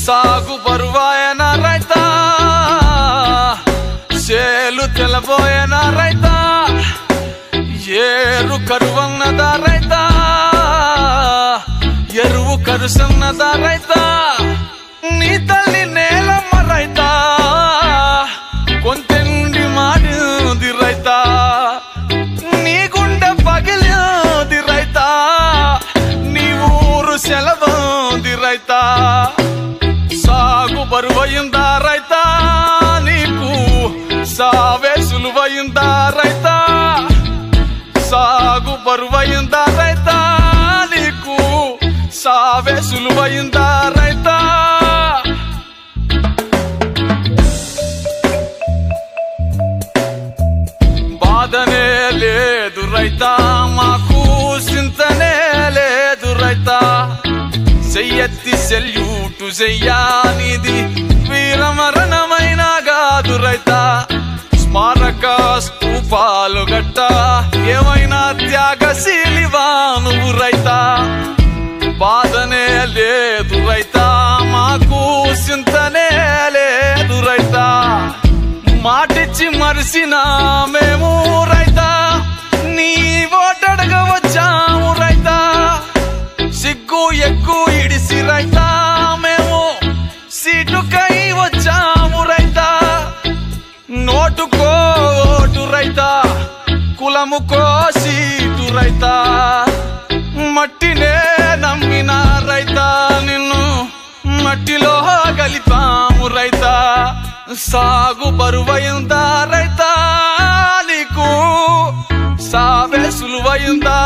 సాగు బరువాయన రైతా చేలు తెలబోయన రైతా ఏరు కరువన్నదా రైతా ఎరువు కరుసన్నదా రైతా నీ తల్లి నేలమ్మ రైతా కొంతెండి మాడింది రైతా నీ గుండె పగిలింది రైతా నీ ఊరు సెలవుంది రైతా సాగు బరువయిందా రైతా నీకు సావే సులువయిందా రైతా సాగు బరువయిందా రైతా నీకు సావే సులువయిందా రైతా బాధనే లేదు రైతా మాకు చింతనే లేదు రైతా చెయ్యెత్తి సెల్యూటు చెయ్యానిది వీరమరణమైన కాదు రైతా స్మారక స్తూపాలు గట్ట ఏమైనా త్యాగశీలివా నువ్వు రైతా బాధనే లేదు రైతా మాకు చింతనే లేదు రైతా మాటిచ్చి మరిసిన మేము రైతా నీ ఓటడగ వచ్చాము రైతా సిగ్గు ఎక్కు ఇడిసి రైతా మేము సీటుకై వచ్చాము రైతా నోటుకో ఓటు రైతా కులముకో సీటు రైతా మట్టినే నమ్మిన రైతా నిన్ను మట్టిలో కలిపాము రైతా సాగు బరువైందా రైతా నీకు సావే సులువైందా